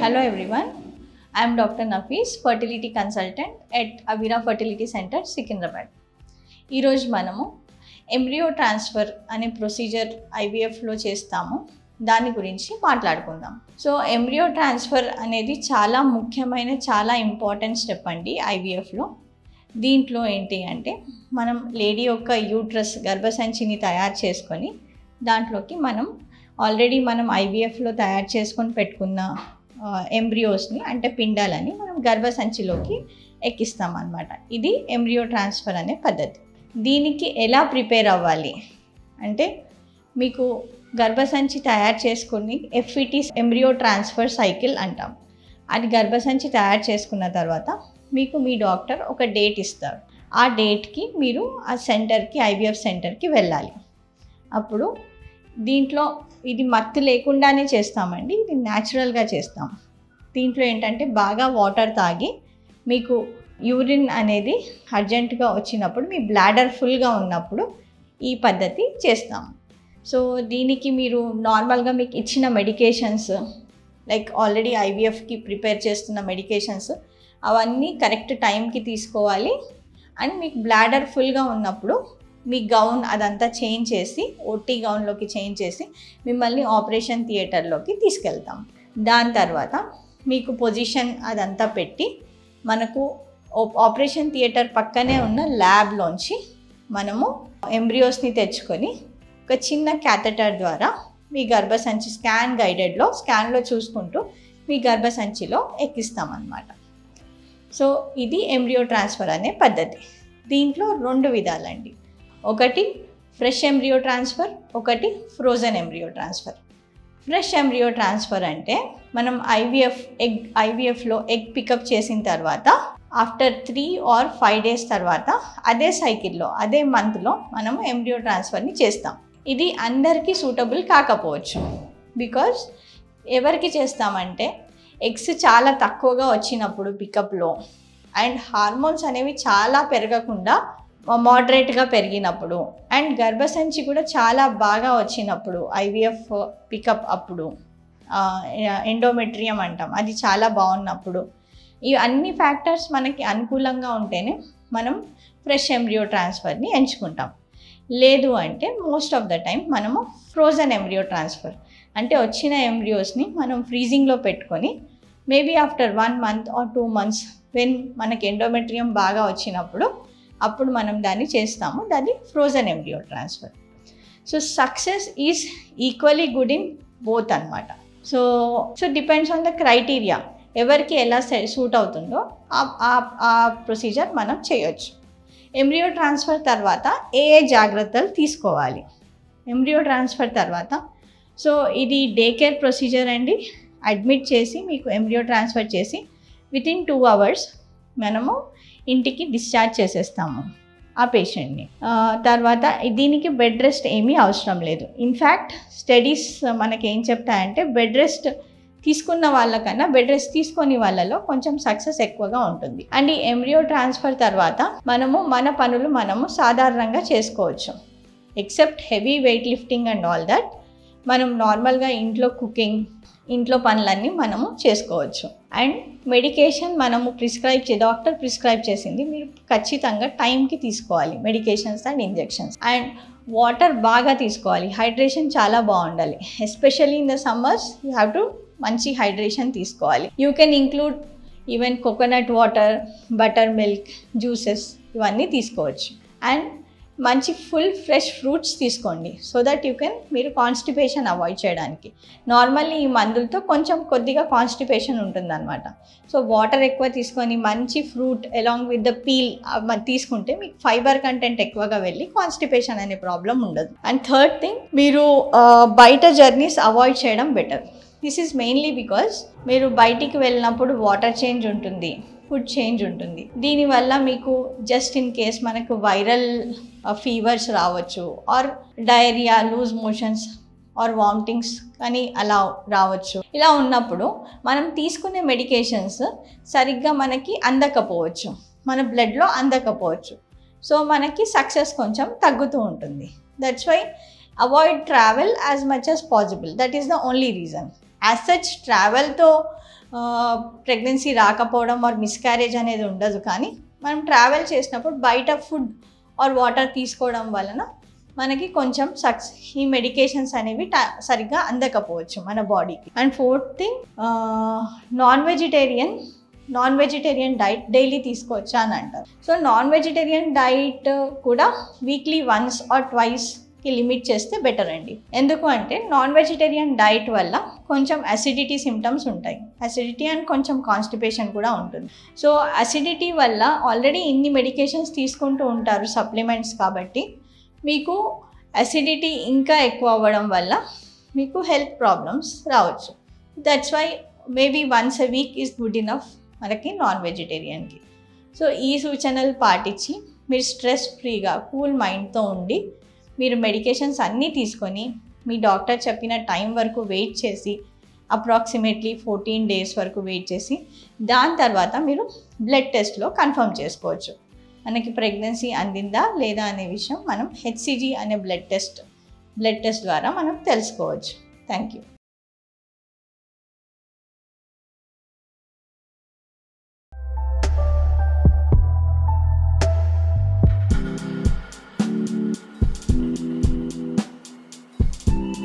Hello everyone. I am Dr. Nafis, fertility consultant at Avira Fertility Center, Secunderabad ఈరోజు మనము embryo transfer అనే procedure ఐవీఎఫ్లో చేస్తాము దాని గురించి మాట్లాడుకుందాం సో ఎంబ్రియో ట్రాన్స్ఫర్ అనేది చాలా ముఖ్యమైన చాలా ఇంపార్టెంట్ స్టెప్ అండి ఐవీఎఫ్లో దీంట్లో ఏంటి అంటే మనం లేడీ యొక్క యూట్రస్ గర్భసంచిని తయారు చేసుకొని దాంట్లోకి మనం ఆల్రెడీ మనం ఐవీఎఫ్లో తయారు చేసుకొని పెట్టుకున్న ఎంబ్రియోస్ని అంటే పిండాలని మనం గర్భసంచిలోకి ఎక్కిస్తాం అన్నమాట ఇది ఎంబ్రియో ట్రాన్స్ఫర్ అనే పద్ధతి దీనికి ఎలా ప్రిపేర్ అవ్వాలి అంటే మీకు గర్భసంచి తయారు చేసుకుని ఎఫ్ఈటీ ఎంబ్రియో ట్రాన్స్ఫర్ సైకిల్ అంటాం అది గర్భసంచి తయారు చేసుకున్న తర్వాత మీకు మీ డాక్టర్ ఒక డేట్ ఇస్తారు ఆ డేట్కి మీరు ఆ సెంటర్కి ఐవీఎఫ్ సెంటర్కి వెళ్ళాలి అప్పుడు దీంట్లో ఇది మత్తు లేకుండానే చేస్తామండి ఇది న్యాచురల్గా చేస్తాం దీంట్లో ఏంటంటే బాగా వాటర్ తాగి మీకు యూరిన్ అనేది అర్జెంటుగా వచ్చినప్పుడు మీ బ్లాడర్ ఫుల్గా ఉన్నప్పుడు ఈ పద్ధతి చేస్తాం సో దీనికి మీరు నార్మల్గా మీకు ఇచ్చిన మెడికేషన్స్ లైక్ ఆల్రెడీ ఐవీఎఫ్కి ప్రిపేర్ చేస్తున్న మెడికేషన్స్ అవన్నీ కరెక్ట్ టైంకి తీసుకోవాలి అండ్ మీకు బ్లాడర్ ఫుల్గా ఉన్నప్పుడు మీ గౌన్ అదంతా చేంజ్ చేసి ఓటీ గౌన్లోకి చేంజ్ చేసి మిమ్మల్ని ఆపరేషన్ థియేటర్లోకి తీసుకెళ్తాం దాని తర్వాత మీకు పొజిషన్ అదంతా పెట్టి మనకు ఆపరేషన్ థియేటర్ పక్కనే ఉన్న ల్యాబ్లోంచి మనము ఎంబ్రియోస్ని తెచ్చుకొని ఒక చిన్న క్యాథెటర్ ద్వారా మీ గర్భసంచి స్కాన్ గైడెడ్లో స్కాన్లో చూసుకుంటూ మీ గర్భసంచిలో ఎక్కిస్తామన్నమాట సో ఇది ఎంబ్రియో ట్రాన్స్ఫర్ అనే పద్ధతి దీంట్లో రెండు విధాలండి ఒకటి ఫ్రెష్ ఎంబ్రియో ట్రాన్స్ఫర్ ఒకటి frozen embryo transfer fresh embryo transfer అంటే మనం ఐవీఎఫ్ ఎగ్ ఐవీఎఫ్లో ఎగ్ పికప్ చేసిన తర్వాత after three or five days తర్వాత అదే సైకిల్లో అదే మంత్లో మనం ఎంబ్రియో ట్రాన్స్ఫర్ని చేస్తాం ఇది అందరికీ సూటబుల్ కాకపోవచ్చు బికాజ్ ఎవరికి చేస్తామంటే ఎగ్స్ చాలా తక్కువగా వచ్చినప్పుడు పికప్లో అండ్ హార్మోన్స్ అనేవి చాలా పెరగకుండా మోడరేట్గా పెరిగినప్పుడు అండ్ గర్భసంచి కూడా చాలా బాగా వచ్చినప్పుడు ఐవీఎఫ్ పికప్ అప్పుడు ఎండోమెట్రియం అంటాం అది చాలా బాగున్నప్పుడు ఈ అన్ని ఫ్యాక్టర్స్ మనకి అనుకూలంగా ఉంటేనే మనం ఫ్రెష్ ఎంబ్రియో ట్రాన్స్ఫర్ని ఎంచుకుంటాం లేదు అంటే మోస్ట్ ఆఫ్ ద టైం మనము ఫ్రోజన్ ఎంబ్రియో ట్రాన్స్ఫర్ అంటే వచ్చిన ఎంబ్రియోస్ని మనం ఫ్రీజింగ్లో పెట్టుకొని maybe after one month or two months when మనకి ఎండోమెట్రియం బాగా వచ్చినప్పుడు అప్పుడు మనం దాన్ని చేస్తాము దాన్ని frozen embryo transfer so success is equally good in both అనమాట so so depends on the criteria ఎవరికి ఎలా సూట్ అవుతుందో ఆ ప్రొసీజర్ మనం చేయొచ్చు ఎంబ్రియో ట్రాన్స్ఫర్ తర్వాత ఏ ఏ జాగ్రత్తలు తీసుకోవాలి ఎంబ్రియో ట్రాన్స్ఫర్ తర్వాత సో ఇది డే కేర్ ప్రొసీజర్ అండి అడ్మిట్ చేసి మీకు ఎంబ్రియో ట్రాన్స్ఫర్ చేసి విత్ ఇన్ టూ అవర్స్ మనము ఇంటికి డిశ్చార్జ్ చేసేస్తాము ఆ పేషెంట్ని తర్వాత దీనికి బెడ్ రెస్ట్ ఏమీ అవసరం లేదు ఇన్ఫ్యాక్ట్ స్టడీస్ మనకి ఏం చెప్తాయంటే బెడ్ రెస్ట్ తీసుకున్న వాళ్ళకన్నా బెడ్ రెస్ట్ తీసుకొని వాళ్ళలో కొంచెం సక్సెస్ ఎక్కువగా ఉంటుంది అండ్ ఈ ఎంబ్రియో ట్రాన్స్ఫర్ తర్వాత మనము మన పనులు మనము సాధారణంగా చేసుకోవచ్చు except heavy weight lifting and all that మనం నార్మల్గా ఇంట్లో కుకింగ్ ఇంట్లో పనులన్నీ మనము చేసుకోవచ్చు అండ్ మెడికేషన్ మనము ప్రిస్క్రైబ్ చే డాక్టర్ ప్రిస్క్రైబ్ చేసింది మీరు ఖచ్చితంగా టైంకి తీసుకోవాలి medications and injections and water బాగా తీసుకోవాలి హైడ్రేషన్ చాలా బాగుండాలి especially in the summers you have to మంచి హైడ్రేషన్ తీసుకోవాలి you can include even coconut water butter milk juices ఇవన్నీ తీసుకోవచ్చు అండ్ మంచి ఫుల్ ఫ్రెష్ ఫ్రూట్స్ తీసుకోండి సో దట్ యూ కెన్ మీరు కాన్స్టిపేషన్ అవాయిడ్ చేయడానికి నార్మల్లీ ఈ మందులతో కొంచెం కొద్దిగా కాన్స్టిపేషన్ ఉంటుందన్నమాట సో వాటర్ ఎక్కువ తీసుకొని మంచి fruit along with the peel తీసుకుంటే మీకు ఫైబర్ కంటెంట్ ఎక్కువగా వెళ్ళి కాన్స్టిపేషన్ అనే ప్రాబ్లం ఉండదు అండ్ థర్డ్ థింగ్ మీరు బయట జర్నీస్ అవాయిడ్ చేయడం better this is mainly because మీరు బయటికి వెళ్ళినప్పుడు వాటర్ చేంజ్ ఉంటుంది ఫుడ్ చేంజ్ ఉంటుంది దీనివల్ల మీకు జస్ట్ ఇన్ కేస్ మనకు వైరల్ ఫీవర్స్ రావచ్చు or diarrhoea loose motions or vomitings కానీ అలా రావచ్చు ఇలా ఉన్నప్పుడు మనం తీసుకునే మెడికేషన్స్ సరిగ్గా మనకి అందకపోవచ్చు మన బ్లడ్లో అందకపోవచ్చు సో మనకి సక్సెస్ కొంచెం తగ్గుతూ ఉంటుంది that's why avoid travel as much as possible that is the only reason as such ట్రావెల్తో ప్రెగ్నెన్సీ రాకపోవడం ఆర్ మిస్క్యారేజ్ అనేది ఉండదు కానీ మనం ట్రావెల్ చేసినప్పుడు బయట ఫుడ్ ఆర్ వాటర్ తీసుకోవడం వలన మనకి కొంచెం సక్స్ ఈ మెడికేషన్స్ అనేవి టా సరిగ్గా అందకపోవచ్చు మన బాడీకి and fourth thing non vegetarian non vegetarian diet daily తీసుకోవచ్చా అని అంటారు సో నాన్ వెజిటేరియన్ డైట్ కూడా వీక్లీ వన్స్ ఆర్ ట్వైస్కి లిమిట్ చేస్తే బెటర్ అండి ఎందుకు అంటే నాన్ వెజిటేరియన్ డైట్ వల్ల కొంచెం అసిడిటీ సిమ్టమ్స్ ఉంటాయి అసిడిటీ అండ్ కొంచెం కాన్స్టిపేషన్ కూడా ఉంటుంది సో అసిడిటీ వల్ల ఆల్రెడీ ఇన్ని మెడికేషన్స్ తీసుకుంటూ ఉంటారు సప్లిమెంట్స్ కాబట్టి మీకు అసిడిటీ ఇంకా ఎక్కువ అవ్వడం వల్ల మీకు హెల్త్ ప్రాబ్లమ్స్ రావచ్చు that's why maybe once a week is good enough మనకి నాన్ వెజిటేరియన్కి సో ఈ సూచనలు పాటించి మీరు స్ట్రెస్ ఫ్రీగా కూల్ మైండ్తో ఉండి మీరు మెడికేషన్స్ అన్నీ తీసుకొని మీ డాక్టర్ చెప్పిన టైం వరకు వెయిట్ చేసి అప్రాక్సిమేట్లీ ఫోర్టీన్ డేస్ వరకు వెయిట్ చేసి దాని తర్వాత మీరు బ్లడ్ టెస్ట్లో కన్ఫర్మ్ చేసుకోవచ్చు మనకి ప్రెగ్నెన్సీ అందిందా లేదా అనే విషయం మనం హెచ్సిజీ అనే బ్లడ్ టెస్ట్ బ్లడ్ టెస్ట్ ద్వారా మనం తెలుసుకోవచ్చు థ్యాంక్ యూ